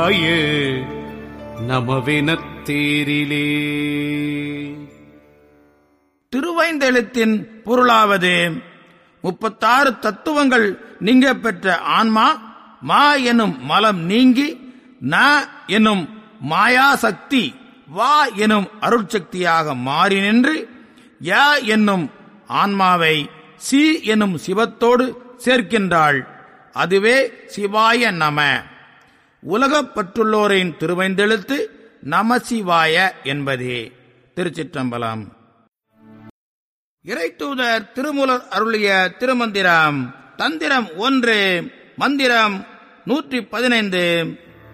ஆயே நமவெனத் தேரிலே திருவைந்தெழுத்தின் பொருளாவது முப்பத்தாறு தத்துவங்கள் நீங்க பெற்ற ஆன்மா மா எனும் மலம் நீங்கி ந எனும் மாயாசக்தி வா எனும் அருட்சக்தியாக மாறி நின்று ய என்னும் ஆன்மாவை சி எனும் சிவத்தோடு சேர்க்கின்றாள் அதுவே சிவாய நம உலகப் பற்றுள்ளோரின் திருவைந்தெழுத்து நமசிவாய என்பதே திருச்சிற்றம்பலம் இறைத்தூதர் திருமூலர் அருளிய திருமந்திரம் தந்திரம் ஒன்று மந்திரம் நூற்றி பதினைந்து